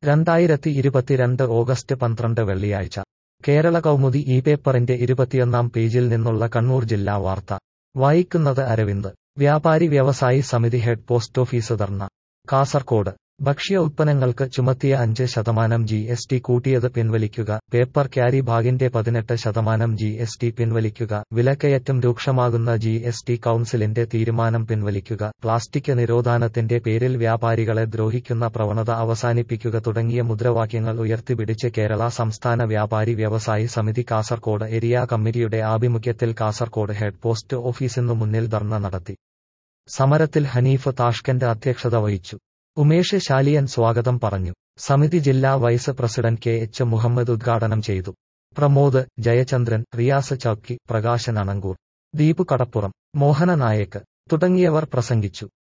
രണ്ടായിരത്തി ഇരുപത്തിരണ്ട് ഓഗസ്റ്റ് പന്ത്രണ്ട് വെള്ളിയാഴ്ച കേരള കൗമുദി ഈ പേപ്പറിന്റെ ഇരുപത്തിയൊന്നാം പേജിൽ നിന്നുള്ള കണ്ണൂർ ജില്ലാ വാർത്ത വായിക്കുന്നത് Aravind Vyapari Vyavasayi Samithi head post office dharna Kasaragod ഭക്ഷ്യ ഉൽപ്പന്നങ്ങൾക്ക് ചുമത്തിയ അഞ്ച് ശതമാനം ജി എസ് ടി കൂട്ടിയത് പിൻവലിക്കുക പേപ്പർ ക്യാരി ബാഗിന്റെ പതിനെട്ട് ശതമാനം ജി എസ് ടി പിൻവലിക്കുക വിലക്കയറ്റം രൂക്ഷമാകുന്ന ജി എസ് ടി കൌൺസിലിന്റെ തീരുമാനം പിൻവലിക്കുക പ്ലാസ്റ്റിക് നിരോധാനത്തിന്റെ പേരിൽ വ്യാപാരികളെ ദ്രോഹിക്കുന്ന പ്രവണത അവസാനിപ്പിക്കുക തുടങ്ങിയ മുദ്രാവാക്യങ്ങൾ ഉയർത്തിപ്പിടിച്ച് കേരള സംസ്ഥാന വ്യാപാരി വ്യവസായി സമിതി കാസർകോട് ഏരിയ കമ്മിറ്റിയുടെ ആഭിമുഖ്യത്തിൽ കാസർകോട് ഹെഡ് പോസ്റ്റ് ഓഫീസിനു മുന്നിൽ ധർണ നടത്തി സമരത്തിൽ ഹനീഫ് താഷ്കന്റ് അധ്യക്ഷത വഹിച്ചു ഉമേഷ് ശാലിയൻ സ്വാഗതം പറഞ്ഞു സമിതി ജില്ലാ vice president K H Muhammad ഉദ്ഘാടനം ചെയ്തു പ്രമോദ് ജയചന്ദ്രൻ റിയാസ് ചൌക്കി പ്രകാശൻ അണങ്കൂർ ദീപു കടപ്പുറം മോഹന നായക് തുടങ്ങിയവർ പ്രസംഗിച്ചു